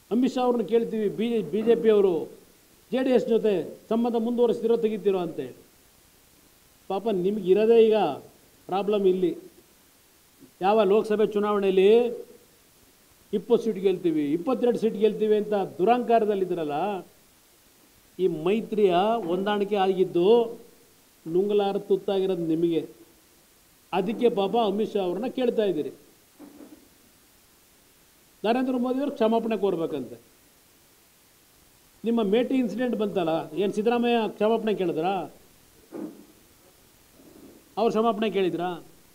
ಅಮಿತ್ ಶಾ ಅವ್ರನ್ನ ಕೇಳ್ತೀವಿ B J B J ಪಿಯವರು ಜೆ ಡಿ ಎಸ್ ಜೊತೆ ಸಂಬಂಧ ಮುಂದುವರಿಸ್ತಿರೋ ತೆಗಿತೀರೋ ಅಂತೇಳಿ ಪಾಪ ನಿಮ್ಗೆ ಇರೋದೇ ಈಗ ಪ್ರಾಬ್ಲಮ್ ಇಲ್ಲಿ ಯಾವ ಲೋಕಸಭೆ ಚುನಾವಣೆಯಲ್ಲಿ ಇಪ್ಪತ್ತು ಸೀಟ್ ಗೆಲ್ತೀವಿ ಇಪ್ಪತ್ತೆರಡು ಸೀಟ್ ಗೆಲ್ತೀವಿ ಅಂತ ದುರಂಕಾರದಲ್ಲಿದ್ದೀರಲ್ಲ ಈ ಮೈತ್ರಿಯ ಹೊಂದಾಣಿಕೆ ಆಗಿದ್ದು ನುಂಗಲಾರ ತುತ್ತಾಗಿರೋದು ನಿಮಗೆ ಅದಕ್ಕೆ ಪಾಪ ಅಮಿತ್ ಶಾ ಅವ್ರನ್ನ ಕೇಳ್ತಾ ಇದ್ದೀರಿ ನರೇಂದ್ರ ಮೋದಿಯವರು ಕ್ಷಮಾಪಣೆ ಕೋರ್ಬೇಕಂತೆ ನಿಮ್ಮ ಮೇಟಿ ಇನ್ಸಿಡೆಂಟ್ ಬಂತಲ್ಲ ಏನು ಸಿದ್ದರಾಮಯ್ಯ ಕ್ಷಮಾಪಣೆ ಕೇಳಿದ್ರಾ ಅವ್ರು ಕ್ಷಮಾಪಣೆ ಕೇಳಿದ್ರಾ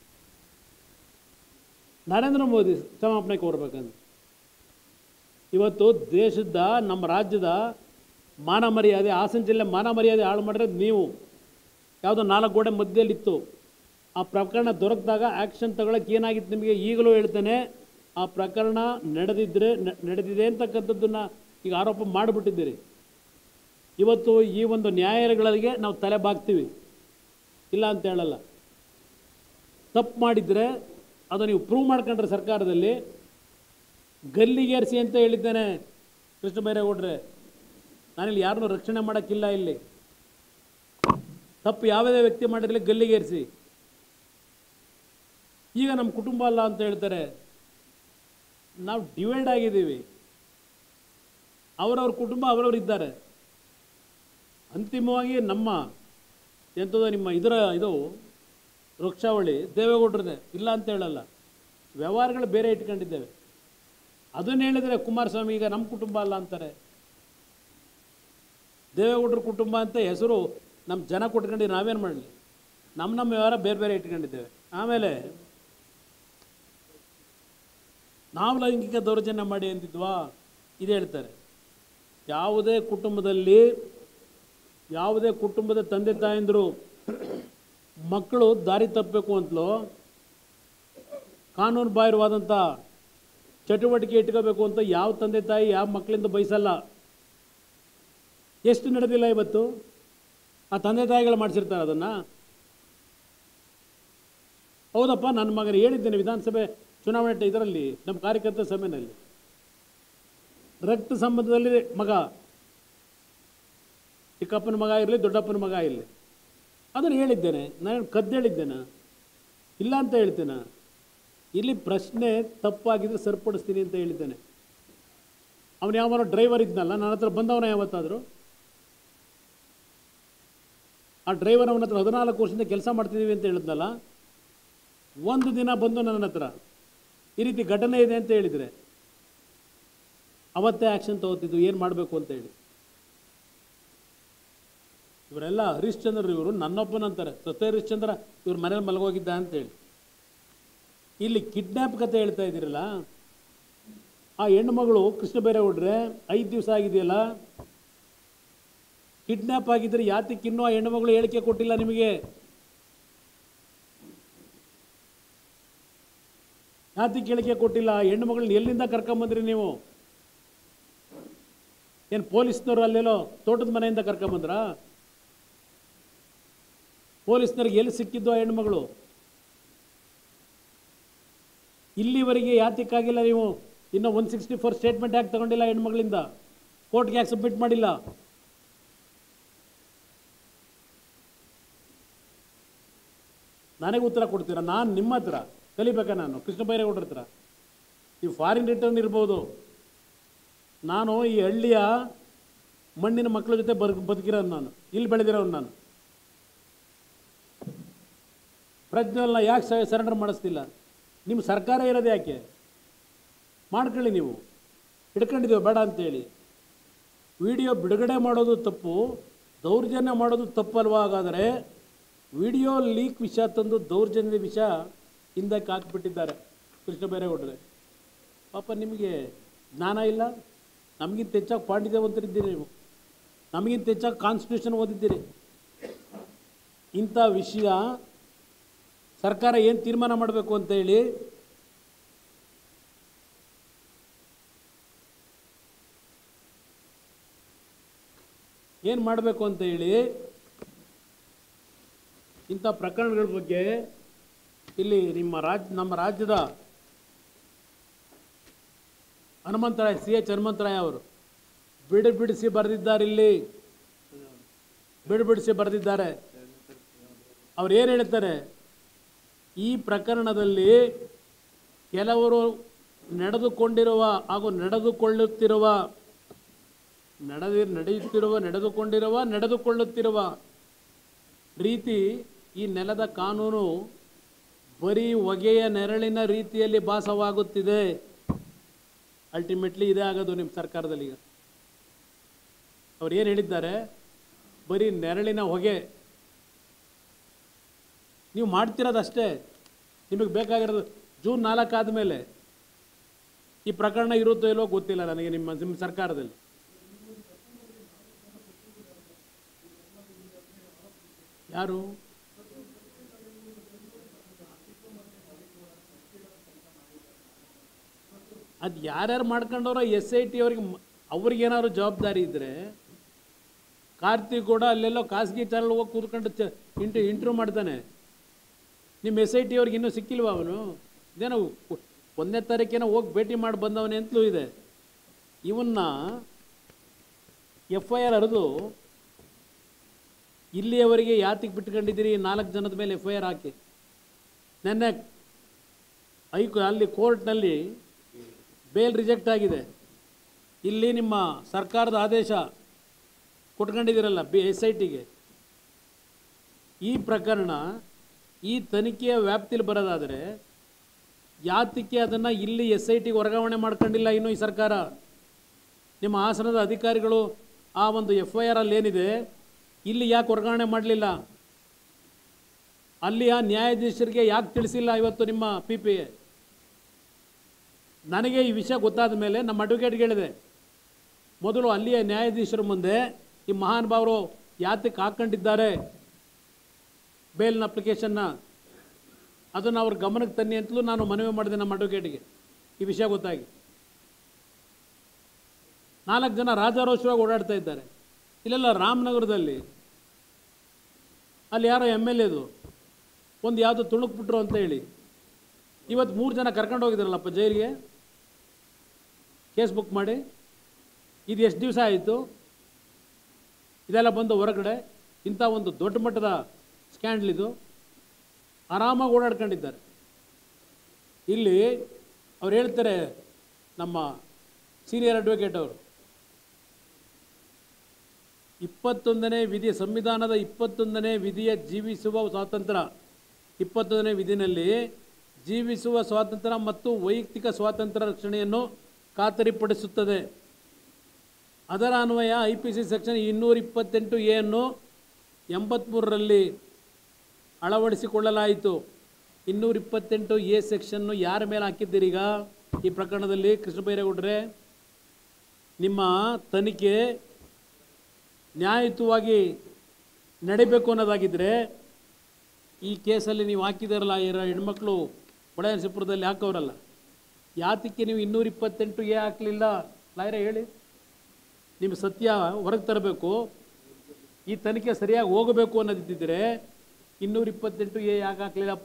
ನರೇಂದ್ರ ಮೋದಿ ಕ್ಷಮಾಪಣೆ ಕೋರ್ಬೇಕಂತ ಇವತ್ತು ದೇಶದ ನಮ್ಮ ರಾಜ್ಯದ ಮಾನ ಮರ್ಯಾದೆ ಹಾಸನ ಜಿಲ್ಲೆ ಮಾನ ಮರ್ಯಾದೆ ಹಾಳು ಮಾಡಿರೋದು ನೀವು ಯಾವುದೋ ನಾಲ್ಕು ಗೋಡೆ ಮಧ್ಯದಲ್ಲಿತ್ತು ಆ ಪ್ರಕರಣ ದೊರಕಿದಾಗ ಆ್ಯಕ್ಷನ್ ತಗೊಳಕ್ಕೆ ಏನಾಗಿತ್ತು ನಿಮಗೆ ಈಗಲೂ ಹೇಳ್ತೇನೆ ಆ ಪ್ರಕರಣ ನಡೆದಿದ್ದರೆ ನ- ನಡೆದಿದೆ ಅಂತಕ್ಕಂಥದ್ದನ್ನು ಈಗ ಆರೋಪ ಮಾಡಿಬಿಟ್ಟಿದ್ದೀರಿ ಇವತ್ತು ಈ ಒಂದು ನ್ಯಾಯಾಲಯಗಳಿಗೆ ನಾವು ತಲೆ ಬಾಗ್ತೀವಿ ಇಲ್ಲ ಅಂತ ಹೇಳಲ್ಲ ತಪ್ಪು ಮಾಡಿದರೆ ಅದು ನೀವು ಪ್ರೂವ್ ಮಾಡ್ಕೊಂಡ್ರೆ ಸರ್ಕಾರದಲ್ಲಿ ಗಲ್ಲಿಗೇರಿಸಿ ಅಂತ ಹೇಳಿದ್ದೇನೆ ಕೃಷ್ಣ ಬೈರೇಗೌಡ್ರೆ ನಾನಿಲ್ಲಿ ಯಾರನ್ನೂ ರಕ್ಷಣೆ ಮಾಡೋಕ್ಕಿಲ್ಲ ಇಲ್ಲಿ ತಪ್ಪು ಯಾವುದೇ ವ್ಯಕ್ತಿ ಮಾಡಿರಲಿ ಗಲ್ಲಿಗೇರಿಸಿ ಈಗ ನಮ್ಮ ಕುಟುಂಬ ಅಲ್ಲ ಅಂತ ಹೇಳ್ತಾರೆ ನಾವು ಡಿವೈಡ್ ಆಗಿದ್ದೀವಿ ಅವರವ್ರ ಕುಟುಂಬ ಅವರವ್ರು ಇದ್ದಾರೆ ಅಂತಿಮವಾಗಿ ನಮ್ಮ ಎಂಥದೋ ನಿಮ್ಮ ಇದರ ಇದು ವೃಕ್ಷಾವಳಿ ದೇವೇಗೌಡರದೇ ಇಲ್ಲ ಅಂತ ಹೇಳಲ್ಲ ವ್ಯವಹಾರಗಳು ಬೇರೆ ಇಟ್ಕೊಂಡಿದ್ದೇವೆ ಅದನ್ನು ಹೇಳಿದರೆ ಕುಮಾರಸ್ವಾಮಿ ಈಗ ನಮ್ಮ ಕುಟುಂಬ ಅಲ್ಲ ಅಂತಾರೆ ದೇವೇಗೌಡರ ಕುಟುಂಬ ಅಂತ ಹೆಸರು ನಮ್ಮ ಜನ ಕೊಟ್ಕೊಂಡು ನಾವೇನು ಮಾಡಲಿ ನಮ್ಮ ನಮ್ಮ ವ್ಯವಹಾರ ಬೇರೆ ಬೇರೆ ಇಟ್ಕೊಂಡಿದ್ದೇವೆ ಆಮೇಲೆ ನಾವು ಲೈಂಗಿಕ ದೌರ್ಜನ್ಯ ಮಾಡಿ ಅಂತಿದ್ವಾ ಇದು ಹೇಳ್ತಾರೆ ಯಾವುದೇ ಕುಟುಂಬದಲ್ಲಿ ಯಾವುದೇ ಕುಟುಂಬದ ತಂದೆ ತಾಯಂದರು ಮಕ್ಕಳು ದಾರಿ ತಪ್ಪಬೇಕು ಅಂತಲೋ ಕಾನೂನು ಬಾಹಿರವಾದಂಥ ಚಟುವಟಿಕೆ ಇಟ್ಕೋಬೇಕು ಅಂತ ಯಾವ ತಂದೆ ತಾಯಿ ಯಾವ ಮಕ್ಕಳಿಂದ ಬಯಸಲ್ಲ ಎಷ್ಟು ನಡೆದಿಲ್ಲ ಇವತ್ತು ಆ ತಂದೆ ತಾಯಿಗಳು ಮಾಡಿಸಿರ್ತಾರೆ ಅದನ್ನು ಹೌದಪ್ಪ ನನ್ನ ಮಗನ ಹೇಳಿದ್ದೇನೆ ವಿಧಾನಸಭೆ ಚುನಾವಣೆ ಟ- ಇದರಲ್ಲಿ ನಮ್ಮ ಕಾರ್ಯಕರ್ತ ಸಭೆಯಲ್ಲಿ ರಕ್ತ ಸಂಬಂಧದಲ್ಲಿ ಮಗ ಚಿಕ್ಕಪ್ಪನ ಮಗ ಇರಲಿ ದೊಡ್ಡಪ್ಪನ ಮಗ ಇರಲಿ ಅದನ್ನು ಹೇಳಿದ್ದೇನೆ ನಾನು ಕದ್ದೇಳಿದ್ದೇನೆ ಇಲ್ಲ ಅಂತ ಹೇಳ್ತೇನೆ ಇಲ್ಲಿ ಪ್ರಶ್ನೆ ತಪ್ಪಾಗಿದ್ರೆ ಸರಿಪಡಿಸ್ತೀನಿ ಅಂತ ಹೇಳಿದ್ದೇನೆ ಅವನು ಯಾವನೋ ಡ್ರೈವರ್ ಇದ್ನಲ್ಲ ನನ್ನ ಹತ್ರ ಬಂದವನ ಯಾವತ್ತಾದರೂ ಆ ಡ್ರೈವರ್ ಅವನ ಹತ್ರ ಹದಿನಾಲ್ಕು ವರ್ಷದಿಂದ ಕೆಲಸ ಮಾಡ್ತಿದ್ದೀವಿ ಅಂತ ಹೇಳಿದ್ನಲ್ಲ ಒಂದು ದಿನ ಬಂದು ನನ್ನ ಹತ್ರ ಈ ರೀತಿ ಘಟನೆ ಇದೆ ಅಂತ ಹೇಳಿದರೆ ಅವತ್ತೇ ಆ್ಯಕ್ಷನ್ ತಗೋತಿದ್ದು ಏನು ಮಾಡಬೇಕು ಅಂತ ಹೇಳಿ ಇವರೆಲ್ಲ ಹರಿಶ್ಚಂದ್ರ ಇವರು ನನ್ನೊಬ್ಬನಂತಾರೆ ಸತ್ಯ ಹರಿಶ್ಚಂದ್ರ ಇವ್ರ ಮನೇಲಿ ಮಲಗೋಗಿದ್ದ ಅಂತೇಳಿ ಇಲ್ಲಿ ಕಿಡ್ನ್ಯಾಪ್ ಕತೆ ಹೇಳ್ತಾ ಇದ್ದೀರಲ್ಲ ಆ ಹೆಣ್ಣು ಮಗಳು ಕೃಷ್ಣ ಬೈರೇಗೌಡ್ರೆ ಐದು ದಿವಸ ಆಗಿದೆಯಲ್ಲ ಕಿಡ್ನ್ಯಾಪ್ ಆಗಿದ್ರೆ ಯಾತಕ್ಕೆ ಇನ್ನೂ ಆ ಹೆಣ್ಣು ಮಗಳು ಹೇಳಿಕೆ ಕೊಟ್ಟಿಲ್ಲ ನಿಮಗೆ ಯಾತಕ್ಕೆ ಹೇಳಿಕೆ ಕೊಟ್ಟಿಲ್ಲ ಆ ಹೆಣ್ಣು ಮಗಳನ್ನ ಎಲ್ಲಿಂದ ಕರ್ಕೊಂಬಂದ್ರಿ ನೀವು ಏನು ಪೊಲೀಸ್ನವರು ಅಲ್ಲೆಲ್ಲೋ ತೋಟದ ಮನೆಯಿಂದ ಕರ್ಕೊಂಬಂದ್ರಾ ಪೊಲೀಸ್ನವ್ರಿಗೆ ಎಲ್ಲಿ ಸಿಕ್ಕಿದ್ದು ಆ ಹೆಣ್ಮಗಳು ಇಲ್ಲಿವರೆಗೆ ಯಾತಕ್ಕಾಗಿಲ್ಲ ನೀವು ಇನ್ನೂ ಒನ್ ಸಿಕ್ಸ್ಟಿ ಫೋರ್ ಸ್ಟೇಟ್ಮೆಂಟ್ ಯಾಕೆ ತಗೊಂಡಿಲ್ಲ ಹೆಣ್ಮಗಳಿಂದ ಕೋರ್ಟ್ಗೆ ಯಾಕೆ ಸಬ್ಮಿಟ್ ಮಾಡಿಲ್ಲ ನನಗೆ ಉತ್ತರ ಕೊಡ್ತೀರಾ ನಾನು ನಿಮ್ಮ ಹತ್ರ ಕಲಿಬೇಕಾ ನಾನು ಕೃಷ್ಣ ಬೈರೇಗೌಡ್ರ ಹತ್ರ ಈ ಫಾರಿನ್ ರಿಟರ್ನ್ ಇರ್ಬೋದು ನಾನು ಈ ಹಳ್ಳಿಯ ಮಣ್ಣಿನ ಮಕ್ಕಳ ಜೊತೆ ಬರ್ ಬದುಕಿರೋನು ನಾನು ಇಲ್ಲಿ ಬೆಳೆದಿರೋನು ನಾನು ಪ್ರಜ್ವಲ್ನ ಯಾಕೆ ಸರೆಂಡರ್ ಮಾಡಿಸ್ತಿಲ್ಲ ನಿಮ್ಮ ಸರ್ಕಾರ ಇರೋದು ಯಾಕೆ ಮಾಡ್ಕೊಳ್ಳಿ ನೀವು ಹಿಡ್ಕೊಂಡಿದ್ದೀವಿ ಬೇಡ ಅಂತೇಳಿ ವಿಡಿಯೋ ಬಿಡುಗಡೆ ಮಾಡೋದು ತಪ್ಪು ದೌರ್ಜನ್ಯ ಮಾಡೋದು ತಪ್ಪಲ್ವಾ ಹಾಗಾದರೆ ವಿಡಿಯೋ ಲೀಕ್ ವಿಷಯ ತಂದು ದೌರ್ಜನ್ಯದ ವಿಷಯ ಹಿಂದಕ್ಕೆ ಹಾಕ್ಬಿಟ್ಟಿದ್ದಾರೆ ಕೃಷ್ಣ ಬೈರೇಗೌಡರೆ ಪಾಪ ನಿಮಗೆ ಜ್ಞಾನ ಇಲ್ಲ ನಮಗಿಂತ ಹೆಚ್ಚಾಗಿ ಪಾಂಡಿತ್ಯವಂತರಿದ್ದೀರಿ ನೀವು ನಮಗಿಂತ ಹೆಚ್ಚಾಗಿ ಕಾನ್ಸ್ಟಿಟ್ಯೂಷನ್ ಓದಿದ್ದೀರಿ ಇಂಥ ವಿಷಯ ಸರ್ಕಾರ ಏನು ತೀರ್ಮಾನ ಮಾಡಬೇಕು ಅಂತ ಹೇಳಿ ಏನು ಮಾಡಬೇಕು ಅಂತ ಹೇಳಿ ಇಂಥ ಪ್ರಕರಣಗಳ ಬಗ್ಗೆ ಇಲ್ಲಿ ನಿಮ್ಮ ರಾಜ್ಯ ನಮ್ಮ ರಾಜ್ಯದ ಹನುಮಂತರಾಯ್ ಸಿ ಎಚ್ ಹನುಮಂತರಾಯ್ ಅವರು ಬಿಡಿ ಬಿಡಿಸಿ ಬರೆದಿದ್ದಾರೆ ಇಲ್ಲಿ ಬಿಡಿ ಬಿಡಿಸಿ ಬರೆದಿದ್ದಾರೆ ಅವ್ರು ಏನು ಹೇಳ್ತಾರೆ ಈ ಪ್ರಕರಣದಲ್ಲಿ ಕೆಲವರು ನಡೆದುಕೊಂಡಿರುವ ಹಾಗೂ ನಡೆದುಕೊಳ್ಳುತ್ತಿರುವ ನಡೆದಿ ನಡೆಯುತ್ತಿರುವ ನಡೆದುಕೊಂಡಿರುವ ನಡೆದುಕೊಳ್ಳುತ್ತಿರುವ ರೀತಿ ಈ ನೆಲದ ಕಾನೂನು ಬರೀ ಹೊಗೆಯ ನೆರಳಿನ ರೀತಿಯಲ್ಲಿ ಭಾಸವಾಗುತ್ತಿದೆ ಅಲ್ಟಿಮೇಟ್ಲಿ ಇದೇ ಆಗೋದು ನಿಮ್ಮ ಸರ್ಕಾರದಲ್ಲಿ ಈಗ ಅವ್ರು ಏನು ಹೇಳಿದ್ದಾರೆ ಬರೀ ನೆರಳಿನ ಹೊಗೆ ನೀವು ಮಾಡ್ತಿರೋದಷ್ಟೇ ನಿಮಗೆ ಬೇಕಾಗಿರೋದು ಜೂನ್ ನಾಲ್ಕು ಆದಮೇಲೆ ಈ ಪ್ರಕರಣ ಇರುತ್ತೋ ಇಲ್ವೋ ಗೊತ್ತಿಲ್ಲ ನನಗೆ ನಿಮ್ಮ ನಿಮ್ಮ ಸರ್ಕಾರದಲ್ಲಿ ಯಾರು ಅದು ಯಾರ್ಯಾರು ಮಾಡ್ಕೊಂಡವ್ರೋ ಎಸ್ ಐ ಟಿ ಅವ್ರಿಗೆ ಮ- ಅವ್ರಿಗೇನಾದ್ರು ಜವಾಬ್ದಾರಿ ಇದ್ದರೆ ಕಾರ್ತಿಕ್ ಕೂಡ ಅಲ್ಲೆಲ್ಲೋ ಖಾಸಗಿ ಚಾನಲ್ ಹೋಗಿ ಕೂತ್ಕೊಂಡು ಚ ಇಂಟು ಇಂಟ್ರ್ಯೂ ಮಾಡ್ತಾನೆ ನಿಮ್ಮ ಎಸ್ ಐ ಟಿ ಅವ್ರಿಗೆ ಇನ್ನೂ ಸಿಕ್ಕಿಲ್ವ ಅವನು ಇದೇನೋ ಒ- ಒಂದನೇ ತಾರೀಕೇನೋ ಹೋಗಿ ಭೇಟಿ ಮಾಡಿ ಬಂದವನೇ ಅಂತಲೂ ಇದೆ ಇವನ್ನ ಎಫ್ ಐ ಆರ್ ಹರಿದು ಇಲ್ಲಿಯವರೆಗೆ ಯಾತಿಗೆ ಬಿಟ್ಕೊಂಡಿದ್ದೀರಿ ಈ ನಾಲ್ಕು ಜನದ ಮೇಲೆ ಎಫ್ ಐ ಆರ್ ಹಾಕಿ ನೆನ್ನೆ ಐಕು ಅಲ್ಲಿ ಕೋರ್ಟ್ನಲ್ಲಿ ಬೇಲ್ ರಿಜೆಕ್ಟ್ ಆಗಿದೆ ಇಲ್ಲಿ ನಿಮ್ಮ ಸರ್ಕಾರದ ಆದೇಶ ಕೊಟ್ಕೊಂಡಿದ್ದೀರಲ್ಲ ಬಿ ಎಸ್ ಐ ಟಿಗೆ ಈ ಪ್ರಕರಣ ಈ ತನಿಖೆಯ ವ್ಯಾಪ್ತಿಲಿ ಬರೋದಾದರೆ ಯಾತಕ್ಕೆ ಅದನ್ನು ಇಲ್ಲಿ ಎಸ್ ಐ ಟಿಗೆ ವರ್ಗಾವಣೆ ಮಾಡ್ಕೊಂಡಿಲ್ಲ ಇನ್ನೂ ಈ ಸರ್ಕಾರ ನಿಮ್ಮ ಹಾಸನದ ಅಧಿಕಾರಿಗಳು ಆ ಒಂದು ಎಫ್ ಐ ಆರ್ ಅಲ್ಲಿ ಏನಿದೆ ಇಲ್ಲಿ ಯಾಕೆ ವರ್ಗಾವಣೆ ಮಾಡಲಿಲ್ಲ ಅಲ್ಲಿಯ ನ್ಯಾಯಾಧೀಶರಿಗೆ ಯಾಕೆ ತಿಳಿಸಿಲ್ಲ ಇವತ್ತು ನಿಮ್ಮ ಪಿ ಪಿ ಎ ನನಗೆ ಈ ವಿಷಯ ಗೊತ್ತಾದ ಮೇಲೆ ನಮ್ಮ ಅಡ್ವೊಕೇಟ್ಗೆ ಹೇಳಿದೆ ಮೊದಲು ಅಲ್ಲಿಯ ನ್ಯಾಯಾಧೀಶರ ಮುಂದೆ ಈ ಮಹಾನುಭಾವರು ಯಾತಕ್ಕೆ ಹಾಕ್ಕೊಂಡಿದ್ದಾರೆ ಬೇಲ್ನ ಅಪ್ಲಿಕೇಶನ್ನ ಅದನ್ನು ಅವ್ರ ಗಮನಕ್ಕೆ ತನ್ನಿ ಅಂತಲೂ ನಾನು ಮನವಿ ಮಾಡಿದೆ ನಮ್ಮ ಅಡ್ವೊಕೇಟ್ಗೆ ಈ ವಿಷಯ ಗೊತ್ತಾಗಿ ನಾಲ್ಕು ಜನ ರಾಜಾರೋಷವಾಗಿ ಓಡಾಡ್ತಾ ಇದ್ದಾರೆ ಇಲ್ಲೆಲ್ಲ ರಾಮನಗರದಲ್ಲಿ ಅಲ್ಲಿ ಯಾರೋ ಎಮ್ ಎಲ್ ಎದು ಒಂದು ಯಾವುದೋ ತುಣುಕ್ಬಿಟ್ರು ಅಂತ ಹೇಳಿ ಇವತ್ತು ಮೂರು ಜನ ಕರ್ಕೊಂಡು ಹೋಗಿದ್ದಾರಲ್ಲಪ್ಪ ಜೈಲಿಗೆ ಕೇಸ್ ಬುಕ್ ಮಾಡಿ ಇದು ಎಷ್ಟು ದಿವಸ ಆಯಿತು ಇದೆಲ್ಲ ಬಂದು ಹೊರಗಡೆ ಇಂಥ ಒಂದು ದೊಡ್ಡ ಮಟ್ಟದ ಸ್ಕ್ಯಾಂಡಲ್ ಇದು ಆರಾಮಾಗಿ ಓಡಾಡ್ಕೊಂಡಿದ್ದಾರೆ ಇಲ್ಲಿ ಅವ್ರು ಹೇಳ್ತಾರೆ ನಮ್ಮ ಸೀನಿಯರ್ ಅಡ್ವೊಕೇಟ್ ಅವರು ಇಪ್ಪತ್ತೊಂದನೇ ವಿಧಿ ಸಂವಿಧಾನದ ಇಪ್ಪತ್ತೊಂದನೇ ವಿಧಿಯ ಜೀವಿಸುವ ಸ್ವಾತಂತ್ರ್ಯ ಇಪ್ಪತ್ತೊಂದನೇ ವಿಧಿನಲ್ಲಿ ಜೀವಿಸುವ ಸ್ವಾತಂತ್ರ್ಯ ಮತ್ತು ವೈಯಕ್ತಿಕ ಸ್ವಾತಂತ್ರ್ಯ ರಕ್ಷಣೆಯನ್ನು ಖಾತರಿಪಡಿಸುತ್ತದೆ ಅದರ ಅನ್ವಯ ಐ ಪಿ ಸಿ ಸೆಕ್ಷನ್ ಇನ್ನೂರ ಇಪ್ಪತ್ತೆಂಟು ಎ ಅನ್ನು ಎಂಬತ್ತ್ಮೂರರಲ್ಲಿ ಅಳವಡಿಸಿಕೊಳ್ಳಲಾಯಿತು ಇನ್ನೂರ ಇಪ್ಪತ್ತೆಂಟು ಎ ಸೆಕ್ಷನ್ನು ಯಾರ ಮೇಲೆ ಹಾಕಿದ್ದೀರೀಗ ಈ ಪ್ರಕರಣದಲ್ಲಿ ಕೃಷ್ಣ ಬೈರೇಗೌಡರೆ ನಿಮ್ಮ ತನಿಖೆ ನ್ಯಾಯಯುತವಾಗಿ ನಡಿಬೇಕು ಅನ್ನೋದಾಗಿದ್ದರೆ ಈ ಕೇಸಲ್ಲಿ ನೀವು ಹಾಕಿದಾರಲ್ಲ ಇರೋ ಹೆಣ್ಮಕ್ಳು ಬಡಯನಸಿಪುರದಲ್ಲಿ ಹಾಕೋರಲ್ಲ ಯಾತಕ್ಕೆ ನೀವು ಇನ್ನೂರ ಇಪ್ಪತ್ತೆಂಟು ಎ ಹಾಕಲಿಲ್ಲ ಲಾಯರ ಹೇಳಿ ನಿಮ್ಮ ಸತ್ಯ ಹೊರಗೆ ತರಬೇಕು ಈ ತನಿಖೆ ಸರಿಯಾಗಿ ಹೋಗಬೇಕು ಅನ್ನೋದಿದ್ದರೆ ಇನ್ನೂರ ಇಪ್ಪತ್ತೆಂಟು ಎ ಯಾಕೆ ಹಾಕ್ಲಿಲ್ಲಪ್ಪ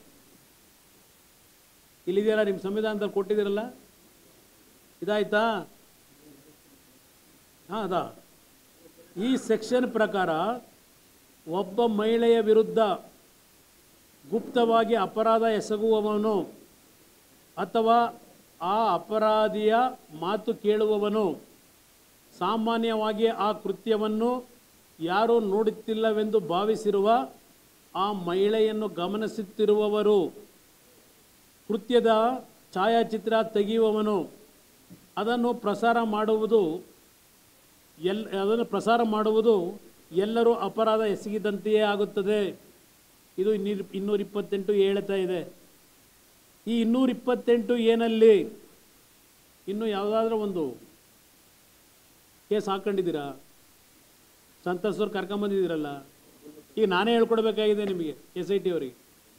ಇಲ್ಲಿದೆಯಲ್ಲ ನಿಮ್ಮ ಸಂವಿಧಾನದಲ್ಲಿ ಕೊಟ್ಟಿದ್ದೀರಲ್ಲ ಇದಾಯ್ತಾ ಹಾಂ ಅದಾ ಈ ಸೆಕ್ಷನ್ ಪ್ರಕಾರ ಒಬ್ಬ ಮಹಿಳೆಯ ವಿರುದ್ಧ ಗುಪ್ತವಾಗಿ ಅಪರಾಧ ಎಸಗುವವನು ಅಥವಾ ಆ ಅಪರಾಧಿಯ ಮಾತು ಕೇಳುವವನು ಸಾಮಾನ್ಯವಾಗಿ ಆ ಕೃತ್ಯವನ್ನು ಯಾರೂ ನೋಡುತ್ತಿಲ್ಲವೆಂದು ಭಾವಿಸಿರುವ ಆ ಮಹಿಳೆಯನ್ನು ಗಮನಿಸುತ್ತಿರುವವರು ಕೃತ್ಯದ ಛಾಯಾಚಿತ್ರ ತೆಗೆಯುವವನು ಅದನ್ನು ಪ್ರಸಾರ ಮಾಡುವುದು ಎಲ್ ಅದನ್ನು ಪ್ರಸಾರ ಮಾಡುವುದು ಎಲ್ಲರೂ ಅಪರಾಧ ಎಸಗಿದಂತೆಯೇ ಆಗುತ್ತದೆ ಇದು ಇನ್ನೂರ ಇನ್ನೂರ ಇಪ್ಪತ್ತೆಂಟು ಹೇಳ್ತಾ ಇದೆ ಈ ಇನ್ನೂರ ಇಪ್ಪತ್ತೆಂಟು ಏನಲ್ಲಿ ಇನ್ನು ಯಾವುದಾದ್ರೂ ಒಂದು ಕೇಸ್ ಹಾಕ್ಕೊಂಡಿದ್ದೀರಾ ಸಂತಸವ್ರು ಕರ್ಕೊಂಬಂದಿದ್ದೀರಲ್ಲ ಈಗ ನಾನೇ ಹೇಳ್ಕೊಡ್ಬೇಕಾಗಿದೆ ನಿಮಗೆ ಎಸ್ ಐ ಟಿ ಅವರಿಗೆ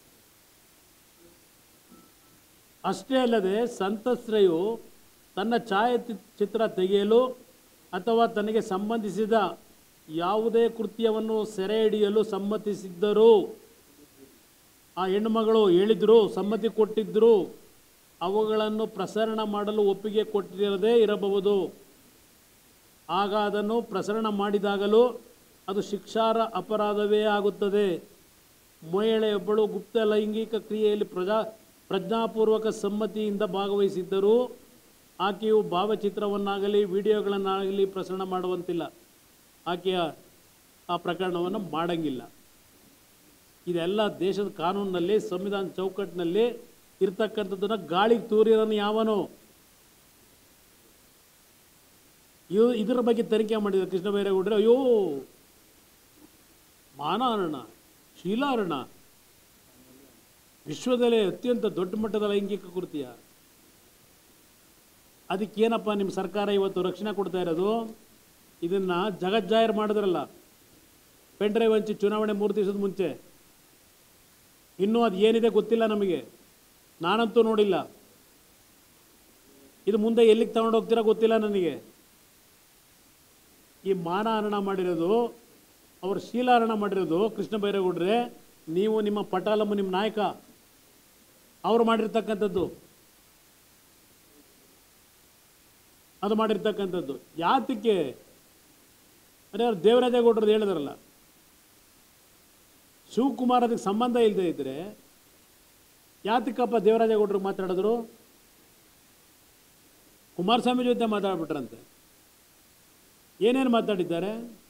ಅಷ್ಟೇ ಅಲ್ಲದೆ ಸಂತಸ್ತ್ರಯು ತನ್ನ ಛಾಯಾಚಿತ್ರ ತೆಗೆಯಲು ಅಥವಾ ತನಗೆ ಸಂಬಂಧಿಸಿದ ಯಾವುದೇ ಕೃತ್ಯವನ್ನು ಸೆರೆ ಹಿಡಿಯಲು ಸಮ್ಮತಿಸಿದ್ದರೂ ಆ ಹೆಣ್ಣುಮಗಳು ಹೇಳಿದ್ರು ಸಮ್ಮತಿ ಕೊಟ್ಟಿದ್ದರು ಅವುಗಳನ್ನು ಪ್ರಸರಣ ಮಾಡಲು ಒಪ್ಪಿಗೆ ಕೊಟ್ಟಿರದೇ ಇರಬಹುದು ಆಗ ಅದನ್ನು ಪ್ರಸರಣ ಮಾಡಿದಾಗಲೂ ಅದು ಶಿಕ್ಷಾರ ಅಪರಾಧವೇ ಆಗುತ್ತದೆ ಮಹಿಳೆಯೊಬ್ಬಳು ಗುಪ್ತ ಲೈಂಗಿಕ ಕ್ರಿಯೆಯಲ್ಲಿ ಪ್ರಜಾ ಪ್ರಜ್ಞಾಪೂರ್ವಕ ಸಮ್ಮತಿಯಿಂದ ಭಾಗವಹಿಸಿದ್ದರೂ ಆಕೆಯು ಭಾವಚಿತ್ರವನ್ನಾಗಲಿ ವಿಡಿಯೋಗಳನ್ನಾಗಲಿ ಪ್ರಸರಣ ಮಾಡುವಂತಿಲ್ಲ ಆಕೆಯ ಆ ಪ್ರಕರಣವನ್ನು ಮಾಡಂಗಿಲ್ಲ ಇದೆಲ್ಲ ದೇಶದ ಕಾನೂನಿನಲ್ಲಿ ಸಂವಿಧಾನ ಚೌಕಟ್ಟಿನಲ್ಲಿ ಇರ್ತಕ್ಕಂಥದ್ದನ್ನು ಗಾಳಿಗೆ ತೂರಿರೋನು ಯಾವನು ಇವ್ ಇದರ ಬಗ್ಗೆ ತನಿಖೆ ಮಾಡಿದ ಕೃಷ್ಣ ಬೈರೇಗೌಡರೆ ಅಯ್ಯೋ ಮಾನಹರಣ ಶೀಲಾಹರಣ ವಿಶ್ವದಲ್ಲೇ ಅತ್ಯಂತ ದೊಡ್ಡ ಮಟ್ಟದ ಲೈಂಗಿಕ ಕೃತ್ಯ ಅದಕ್ಕೇನಪ್ಪ ನಿಮ್ಮ ಸರ್ಕಾರ ಇವತ್ತು ರಕ್ಷಣೆ ಕೊಡ್ತಾ ಇರೋದು ಇದನ್ನು ಜಗಜ್ಜಾಹಿರ್ ಮಾಡಿದ್ರಲ್ಲ ಪೆಂಡ್ರೈವ್ ಹಂಚಿ ಚುನಾವಣೆ ಮೂರು ದಿವಸದ ಮುಂಚೆ ಇನ್ನೂ ಅದು ಏನಿದೆ ಗೊತ್ತಿಲ್ಲ ನಮಗೆ ನಾನಂತೂ ನೋಡಿಲ್ಲ ಇದು ಮುಂದೆ ಎಲ್ಲಿಗೆ ತಗೊಂಡು ಹೋಗ್ತೀರಾ ಗೊತ್ತಿಲ್ಲ ನನಗೆ ಈ ಮಾನಹರಣ ಮಾಡಿರೋದು ಅವರು ಶೀಲಾಹರಣ ಮಾಡಿರೋದು ಕೃಷ್ಣ ಬೈರೇಗೌಡ್ರೆ ನೀವು ನಿಮ್ಮ ಪಟಾಲಮ್ಮ ನಿಮ್ಮ ನಾಯಕ ಅವರು ಮಾಡಿರ್ತಕ್ಕಂಥದ್ದು ಅದು ಮಾಡಿರ್ತಕ್ಕಂಥದ್ದು ಯಾತಕ್ಕೆ ಅದೇ ಅವ್ರು ದೇವರಾಜೇಗೌಡರದ್ದು ಹೇಳಿದ್ರಲ್ಲ ಶಿವಕುಮಾರ್ ಅದಕ್ಕೆ ಸಂಬಂಧ ಇಲ್ಲದೆ ಇದ್ದರೆ ಯಾತಕ್ಕಪ್ಪ ದೇವರಾಜೇಗೌಡರಿಗೆ ಮಾತಾಡಿದ್ರು ಕುಮಾರಸ್ವಾಮಿ ಜೊತೆ ಮಾತಾಡ್ಬಿಟ್ರಂತೆ ಏನೇನು ಮಾತಾಡಿದ್ದಾರೆ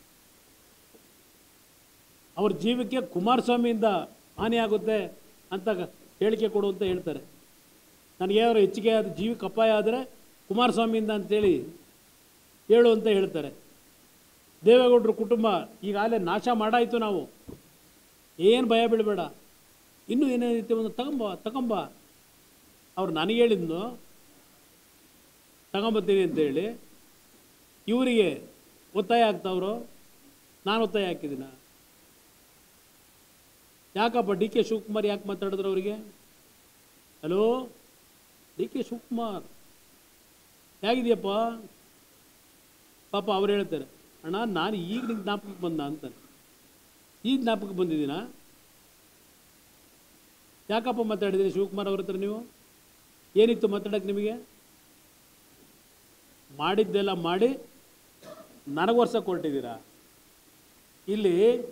ಅವ್ರ ಜೀವಕ್ಕೆ ಕುಮಾರಸ್ವಾಮಿಯಿಂದ ಹಾನಿಯಾಗುತ್ತೆ ಅಂತ ಹೇಳಿಕೆ ಕೊಡು ಅಂತ ಹೇಳ್ತಾರೆ ನನಗೆ ಯಾರು ಹೆಚ್ಚಿಗೆ ಆದ ಜೀವಕ್ಕೆ ಅಪಾಯ ಆದರೆ ಕುಮಾರಸ್ವಾಮಿಯಿಂದ ಅಂತೇಳಿ ಹೇಳು ಅಂತ ಹೇಳ್ತಾರೆ ದೇವೇಗೌಡರ ಕುಟುಂಬ ಈಗಾಗಲೇ ನಾಶ ಮಾಡಾಯಿತು ನಾವು ಏನು ಭಯ ಬೀಳಬೇಡ ಇನ್ನೂ ಏನೇನೈತೆ ಒಂದು ತಗೊಂಬ ತಗೊಂಬ ಅವ್ರು ನನಗೆ ಹೇಳಿದ್ನು ತಗೊಂಬತ್ತೀನಿ ಅಂತೇಳಿ ಇವರಿಗೆ ಒತ್ತಾಯ ಆಗ್ತಾವ್ರು ನಾನು ಒತ್ತಾಯ ಹಾಕಿದ್ದೀನ ಯಾಕಪ್ಪ ಡಿ ಕೆ ಶಿವಕುಮಾರ್ ಯಾಕೆ ಮಾತಾಡಿದ್ರು ಅವರಿಗೆ ಹಲೋ ಡಿ ಕೆ ಶಿವಕುಮಾರ್ ಹೇಗಿದೆಯಪ್ಪ ಪಾಪ ಅವ್ರು ಹೇಳ್ತಾರೆ ಅಣ್ಣ ನಾನು ಈಗ ನಿಂಗೆ ಜ್ಞಾಪಕಕ್ಕೆ ಬಂದ ಅಂತಾನೆ ಈಗ ಜ್ಞಾಪಕಕ್ಕೆ ಬಂದಿದ್ದೀನಾ ಯಾಕಪ್ಪ ಮಾತಾಡಿದ್ದೀರಿ ಶಿವಕುಮಾರ್ ಅವ್ರ ಹತ್ರ ನೀವು ಏನಿತ್ತು ಮಾತಾಡೋಕ್ಕೆ ನಿಮಗೆ ಮಾಡಿದ್ದೆಲ್ಲ ಮಾಡಿ ನನಗೆ ವರ್ಷ ಕೊಟ್ಟಿದ್ದೀರಾ ಇಲ್ಲಿ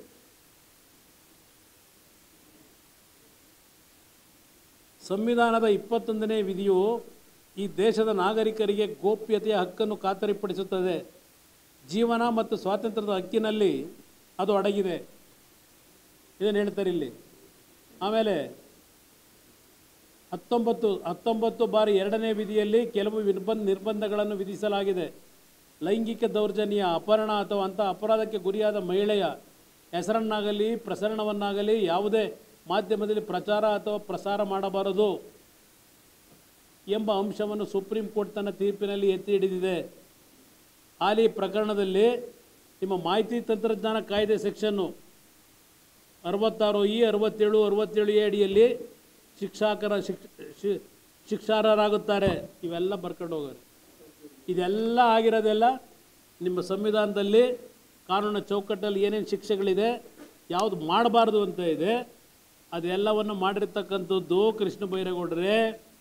ಸಂವಿಧಾನದ ಇಪ್ಪತ್ತೊಂದನೇ ವಿಧಿಯು ಈ ದೇಶದ ನಾಗರಿಕರಿಗೆ ಗೋಪ್ಯತೆಯ ಹಕ್ಕನ್ನು ಖಾತರಿಪಡಿಸುತ್ತದೆ ಜೀವನ ಮತ್ತು ಸ್ವಾತಂತ್ರ್ಯದ ಹಕ್ಕಿನಲ್ಲಿ ಅದು ಅಡಗಿದೆ ಇದನ್ನು ಹೇಳ್ತಾರೆ ಇಲ್ಲಿ ಆಮೇಲೆ ಹತ್ತೊಂಬತ್ತು ಹತ್ತೊಂಬತ್ತು ಬಾರಿ ಎರಡನೇ ವಿಧಿಯಲ್ಲಿ ಕೆಲವು ನಿರ್ಬಂಧ ನಿರ್ಬಂಧಗಳನ್ನು ವಿಧಿಸಲಾಗಿದೆ ಲೈಂಗಿಕ ದೌರ್ಜನ್ಯ ಅಪಹರಣ ಅಥವಾ ಅಂಥ ಅಪರಾಧಕ್ಕೆ ಗುರಿಯಾದ ಮಹಿಳೆಯ ಹೆಸರನ್ನಾಗಲಿ ಪ್ರಸರಣವನ್ನಾಗಲಿ ಯಾವುದೇ ಮಾಧ್ಯಮದಲ್ಲಿ ಪ್ರಚಾರ ಅಥವಾ ಪ್ರಸಾರ ಮಾಡಬಾರದು ಎಂಬ ಅಂಶವನ್ನು ಸುಪ್ರೀಂ ಕೋರ್ಟ್ ತನ್ನ ತೀರ್ಪಿನಲ್ಲಿ ಎತ್ತಿ ಹಿಡಿದಿದೆ ಹಾಲಿ ಪ್ರಕರಣದಲ್ಲಿ ನಿಮ್ಮ ಮಾಹಿತಿ ತಂತ್ರಜ್ಞಾನ ಕಾಯ್ದೆ ಸೆಕ್ಷನ್ನು ಅರವತ್ತಾರು ಇ ಅರವತ್ತೇಳು ಅರವತ್ತೇಳು ಎ ಅಡಿಯಲ್ಲಿ ಶಿಕ್ಷಾಕರ ಶಿಕ್ಷ ಶಿ- ಶಿಕ್ಷಾರ್ಹರಾಗುತ್ತಾರೆ ಇವೆಲ್ಲ ಬರ್ಕೊಂಡು ಹೋಗೋರು ಇದೆಲ್ಲ ಆಗಿರೋದೆಲ್ಲ ನಿಮ್ಮ ಸಂವಿಧಾನದಲ್ಲಿ ಕಾನೂನಿನ ಚೌಕಟ್ಟಲ್ಲಿ ಏನೇನು ಶಿಕ್ಷೆಗಳಿದೆ ಯಾವುದು ಮಾಡಬಾರ್ದು ಅಂತ ಇದೆ ಅದೆಲ್ಲವನ್ನು ಮಾಡಿರ್ತಕ್ಕಂಥದ್ದು ಕೃಷ್ಣ ಬೈರೇಗೌಡರೇ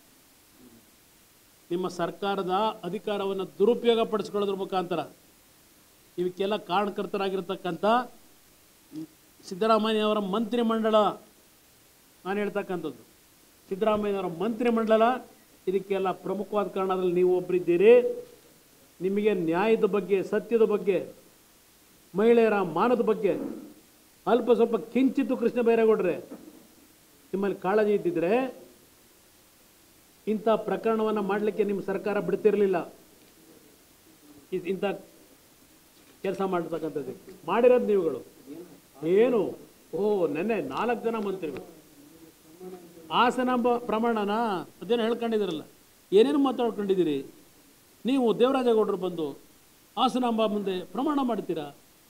ನಿಮ್ಮ ಸರ್ಕಾರದ ಅಧಿಕಾರವನ್ನು ದುರುಪಯೋಗ ಪಡಿಸ್ಕೊಳ್ಳೋದ್ರ ಮುಖಾಂತರ ಇವಕ್ಕೆಲ್ಲ ಕಾರಣಕರ್ತರಾಗಿರ್ತಕ್ಕಂಥ ಸಿದ್ದರಾಮಯ್ಯವರ ಮಂತ್ರಿಮಂಡಲ ನಾನು ಹೇಳ್ತಕ್ಕಂಥದ್ದು ಸಿದ್ದರಾಮಯ್ಯನವರ ಮಂತ್ರಿಮಂಡಲ ಇದಕ್ಕೆಲ್ಲ ಪ್ರಮುಖವಾದ ಕಾರಣದಲ್ಲಿ ನೀವು ಒಬ್ಬರಿದ್ದೀರಿ ನಿಮಗೆ ನ್ಯಾಯದ ಬಗ್ಗೆ ಸತ್ಯದ ಬಗ್ಗೆ ಮಹಿಳೆಯರ ಮಾನದ ಬಗ್ಗೆ ಅಲ್ಪ ಸ್ವಲ್ಪ ಕಿಂಚಿತ್ತು ಕೃಷ್ಣ ಬೈರೇಗೌಡ್ರೆ ನಿಮ್ಮಲ್ಲಿ ಕಾಳಜಿ ಇದ್ದಿದ್ರೆ ಇಂಥ ಪ್ರಕರಣವನ್ನು ಮಾಡಲಿಕ್ಕೆ ನಿಮ್ಮ ಸರ್ಕಾರ ಬಿಡ್ತಿರಲಿಲ್ಲ ಇ- ಇಂಥ ಕೆಲಸ ಮಾಡ್ತಕ್ಕಂಥದ್ದು ಮಾಡಿರೋದು ನೀವುಗಳು ಏನು ಓ ನೆನ್ನೆ ನಾಲ್ಕು ಜನ ಮಂತ್ರಿಗಳು ಹಾಸನ ಬ- ಪ್ರಮಾಣನ ಅದೇನು ಹೇಳ್ಕೊಂಡಿದ್ದೀರಲ್ಲ ಏನೇನು ಮಾತಾಡ್ಕೊಂಡಿದ್ದೀರಿ ನೀವು ದೇವರಾಜೇಗೌಡರು ಬಂದು ಹಾಸನಾಂಬ ಮುಂದೆ ಪ್ರಮಾಣ ಮಾಡ್ತೀರಾ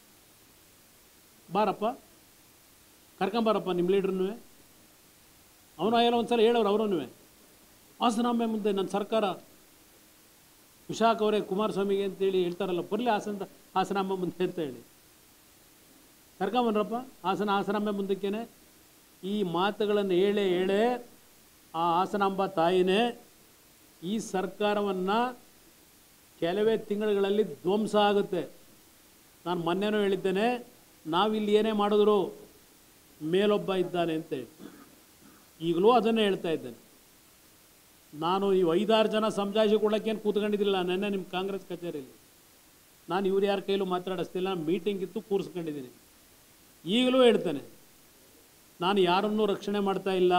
ಬಾರಪ್ಪ ಕರ್ಕೊಂಬಾರಪ್ಪ ನಿಮ್ಮ ಲೀಡ್ರನ್ನೂ ಅವನು ಎಲ್ಲ ಒಂದು ಸಲ ಹೇಳೋರು ಅವರನ್ನೂ ಹಾಸನಾಂಬೆ ಮುಂದೆ ನನ್ನ ಸರ್ಕಾರ ವಿಶಾಖ ಅವರೇ ಕುಮಾರಸ್ವಾಮಿಗೆ ಅಂತೇಳಿ ಹೇಳ್ತಾರಲ್ಲ ಬರಲಿ ಹಾಸನ ಹಾಸನಾಂಬ ಮುಂದೆ ಅಂತ ಹೇಳಿ ಕರ್ಕೊಂಬನ್ರಪ್ಪ ಹಾಸನ ಹಾಸನಾಂಬೆ ಮುಂದಕ್ಕೇನೆ ಈ ಮಾತುಗಳನ್ನು ಹೇಳೇ ಹೇಳೇ ಆ ಹಾಸನಾಂಬ ತಾಯಿನೇ ಈ ಸರ್ಕಾರವನ್ನು ಕೆಲವೇ ತಿಂಗಳುಗಳಲ್ಲಿ ಧ್ವಂಸ ಆಗುತ್ತೆ ನಾನು ಮೊನ್ನೆನೂ ಹೇಳಿದ್ದೇನೆ ನಾವಿಲ್ಲಿ ಏನೇ ಮಾಡಿದ್ರು ಮೇಲೊಬ್ಬ ಇದ್ದಾನೆ ಅಂತೇಳಿ ಈಗಲೂ ಅದನ್ನೇ ಹೇಳ್ತಾ ಇದ್ದೇನೆ ನಾನು ಈ ಐದಾರು ಜನ ಸಮಜಾಯಿಸಿಕೊಳ್ಳೋಕ್ಕೇನು ಕೂತ್ಕೊಂಡಿದ್ದಿಲ್ಲ ನೆನ್ನೆ ನಿಮ್ಮ ಕಾಂಗ್ರೆಸ್ ಕಚೇರಿಯಲ್ಲಿ ನಾನು ಇವ್ರು ಯಾರ ಕೈಲೂ ಮಾತಾಡಿಸ್ತಿಲ್ಲ ಮೀಟಿಂಗ್ ಇತ್ತು ಕೂರಿಸ್ಕೊಂಡಿದ್ದೀನಿ ಈಗಲೂ ಹೇಳ್ತೇನೆ ನಾನು ಯಾರನ್ನೂ ರಕ್ಷಣೆ ಮಾಡ್ತಾ ಇಲ್ಲ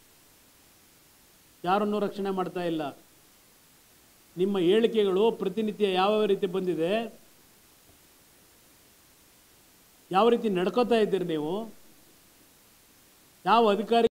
ಯಾರನ್ನೂ ರಕ್ಷಣೆ ಮಾಡ್ತಾ ಇಲ್ಲ ನಿಮ್ಮ ಹೇಳಿಕೆಗಳು ಪ್ರತಿನಿತ್ಯ ಯಾವ ರೀತಿ ಬಂದಿದೆ ಯಾವ ರೀತಿ ನಡ್ಕೋತಾ ಇದ್ದೀರಿ ನೀವು ಯಾವ ಅಧಿಕಾರಿ